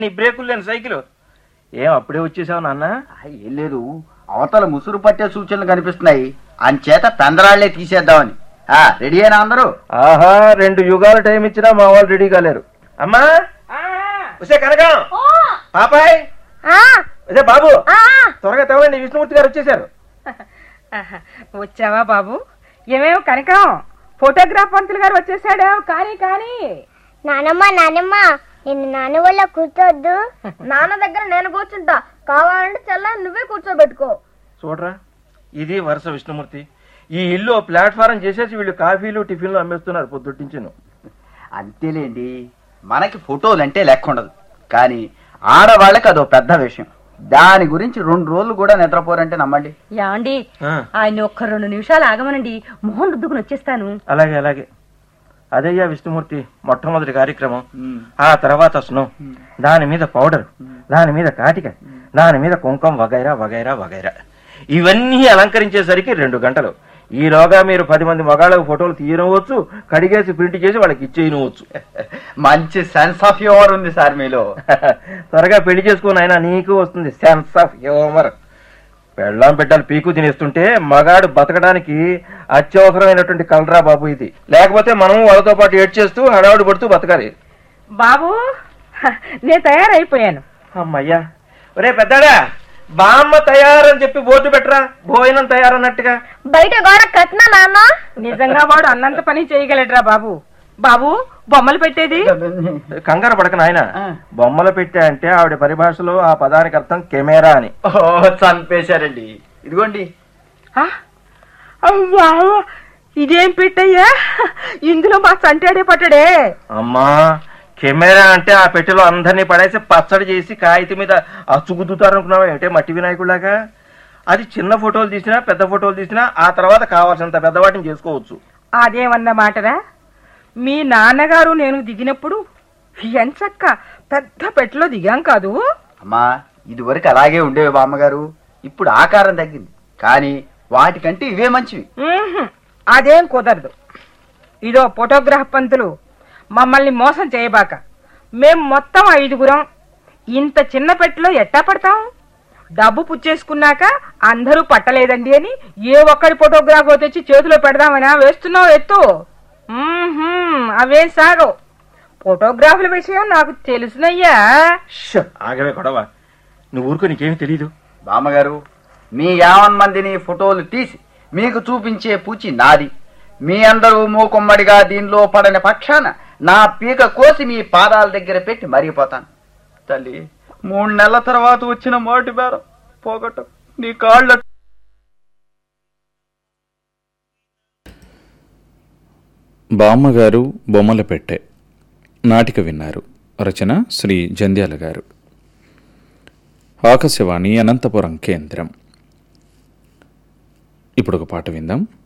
నీ బ్రేకులు లేని సైకిల్ ఏం అప్పుడే వచ్చేసావు నాన్న ఆ, ఏం లేదు అవతల ముసురు పట్టే సూచనలు కనిపిస్తున్నాయి అంచేత పెందరాళ్లే తీసేద్దామని ఆ, రెడీ అయినా అందరూ ఆహా రెండు యుగాల టైం ఇచ్చినా మా వాళ్ళు రెడీ కాలేరు అమ్మా వసే కనకం పాపాయ్ వసే బాబు త్వరగా తెవండి విష్ణుమూర్తి గారు వచ్చేసారు ఆహా, వచ్చావా బాబు ఏమేమో కనకం ఫోటోగ్రాఫ్ పంతులు గారు వచ్చేసాడు కానీ కానీ నానమ్మ నానమ్మ నేను నాన్న వల్ల కూర్చోవద్దు నాన్న దగ్గర నేను కూర్చుంటా కావాలంటే చల్ల నువ్వే కూర్చోబెట్టుకో చూడరా ఇది వరుస విష్ణుమూర్తి ఈ ఇల్లు ప్లాట్ఫారం చేసేసి వీళ్ళు కాఫీలు టిఫిన్లు అమ్మేస్తున్నారు పొద్దుటించిను అంతేలేండి మనకి ఫోటోలు అంటే లెక్క ఉండదు కానీ ఆడవాళ్ళకి అదో పెద్ద విషయం దాని గురించి రెండు రోజులు కూడా నిద్రపోరంటే నమ్మండి యాండి ఆ, ఆయన ఒక్క రెండు నిమిషాలు ఆగమనండి మొహం రుద్దుకుని వచ్చేస్తాను అలాగే అలాగే అదయ్యా విష్ణుమూర్తి మొట్టమొదటి కార్యక్రమం ఉమ్. ఆ తర్వాత స్నో దాని మీద పౌడర్ దాని మీద కాటిక దాని మీద కుంకం వగైరా వగైరా వగైరా ఇవన్నీ అలంకరించేసరికి రెండు గంటలు ఈలోగా మీరు పది మంది మగాళ్ళకు ఫోటోలు తీయనవచ్చు కడిగేసి ప్రింట్ చేసి వాళ్ళకి ఇచ్చేయనవచ్చు మంచి సెన్స్ ఆఫ్ హ్యూమర్ ఉంది సార్ మీలో త్వరగా పెళ్లి చేసుకుని అయినా నీకు వస్తుంది సెన్స్ ఆఫ్ హ్యూమర్ పెళ్ళాం పెట్టాలి పీకు తినేస్తుంటే మగాడు బతకడానికి అత్యవసరమైనటువంటి కలరా బాబు ఇది లేకపోతే మనం వాళ్ళతో పాటు ఏడ్ చేస్తూ హడావుడి పడుతూ బతకాలి బాబు హ, నేను తయారైపోయాను అమ్మయ్యా ఒరే పెద్దాడా బామ్మ తయారని చెప్పి బోర్డు పెట్టరా భోజనం తయారన్నట్టుగా బయట గోడ కట్టినా నాన్న నిజంగా వాడు అన్నంత పని చేయగలడ్రా బాబు బాబు బొమ్మలు పెట్టేది కంగారు పడక నాయన ఆ. బొమ్మలు పెట్టా అంటే ఆవిడ పరిభాషలో ఆ పదానికి అర్థం కెమెరా అని ఓ చంపేశారండి ఇదిగోండి ఆ? అవ్వా, ఇదేం పెట్టయ్యా ఇందులో మా సంటాడే పట్టడే అమ్మా కెమెరా అంటే ఆ పెట్టెలో అందరినీ పడేసి పచ్చడి చేసి కాగితం మీద అచ్చుగుద్దుతారు అనుకున్నావా ఏమిటే మట్టి వినాయకుడిలాగా అది చిన్న ఫోటోలు తీసినా పెద్ద ఫోటోలు తీసినా ఆ తర్వాత కావాల్సినంత పెద్దవాటిని చేసుకోవచ్చు అదేమన్న మాటరా మీ నాన్నగారు నేను దిగినప్పుడు ఎంచక్క పెద్ద పెట్టెలో దిగాం కాదు అమ్మా ఇదివరకు అలాగే ఉండేవి బామ్మగారు ఇప్పుడు ఆకారం తగ్గింది కానీ వాటికంటే ఇవే మంచివి ఉహుం, అదేం కుదరదు ఇదో ఫోటోగ్రాఫ్ పంతులు మమ్మల్ని మోసం చేయబాక మేం మొత్తం ఐదుగురం ఇంత చిన్న పెట్టెలో ఎట్టా పడతాం డబ్బు పుచ్చేసుకున్నాక అందరూ పట్టలేదండి అని ఏ ఒక్కడి ఫోటోగ్రాఫ్ తెచ్చి చేతిలో పెడదామనా వేస్తున్నావు ఎత్తు ఉహుం, అవే సాగవు ఫోటోగ్రాఫ్ల విషయం నాకు తెలుసునయ్యా ష్, ఆగవే గొడవ నువ్వు ఊరుకో నీకేమీ తెలీదు బామ్మగారు మీ యావన్ మందిని ఫోటోలు తీసి మీకు చూపించే పూచి నాది మీ అందరూ మూకుమ్మడిగా దీనిలో పడని పక్షాన నా పీక కోసి మీ పాదాల దగ్గర పెట్టి మరిగిపోతాను తల్లి మూడు నెలల తర్వాత వచ్చిన మోటి బేరం పోగొట్ట నీ కాళ్ళ బామ్మగారు బొమ్మల పెట్టె నాటిక విన్నారు రచన శ్రీ జంధ్యాల గారు ఆకాశవాణి అనంతపురం కేంద్రం ఇప్పుడు ఒక పాట విందాం